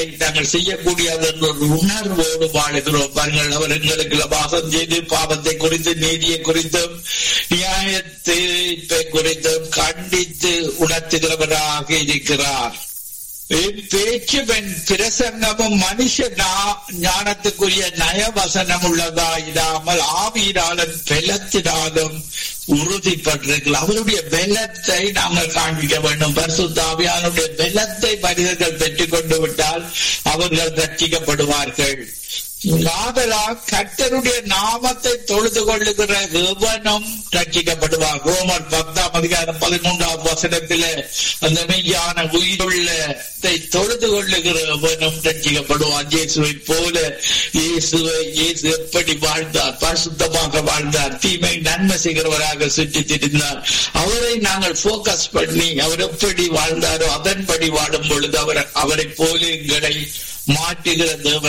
நாங்கள் செய்யக்கூடியது என்ற ஒரு உணர்வோடு வாழுகிறோம் பாருங்கள் அவர் எங்களுக்கு வாசம் செய்து பாவத்தை குறித்து நீதியை குறித்தும் நியாயத்தை குறித்தும் கண்டித்து உணர்த்துகிறவராக இருக்கிறார் பேச்சுவன் பிரசங்கமும் மனுஷ ஞானத்துக்குரிய நயவசனம் உள்ளதா இல்லாமல் ஆவியினாலும் பெலத்தினாலும் உறுதிப்பட்டிருக்கிறது அவருடைய பெலத்தை நாங்கள் காண்பிக்க வேண்டும் பரிசுத்தாவியானுடைய பெலத்தை மனிதர்கள் பெற்றுக் கொண்டு விட்டால் அவர்கள் ரட்சிக்கப்படுவார்கள் ஆதலா கர்த்தருடைய நாமத்தை தொழுது கொள்ளுகிற எவனும் ரட்சிக்கப்படுவார் ரோமர் பத்தாம் அதிகாரம் பதிமூன்றாம் வசனத்தில அந்த மெய்யான உயிருள்ளத்தை தொழுது கொள்ளுகிற எவனும் ரட்சிக்கப்படுவான் இயேசுவை போல இயேசுவை இயேசு எப்படி வாழ்ந்தார் பரிசுத்தமாக வாழ்ந்தார் தீமை நன்மை செய்கிறவராக சுற்றி திரிந்தார் அவரை நாங்கள் போக்கஸ் பண்ணி அவர் எப்படி வாழ்ந்தாரோ அதன்படி வாழும் பொழுது அவர் அவரை போல எங்களை மாற்றுகிற தேவன்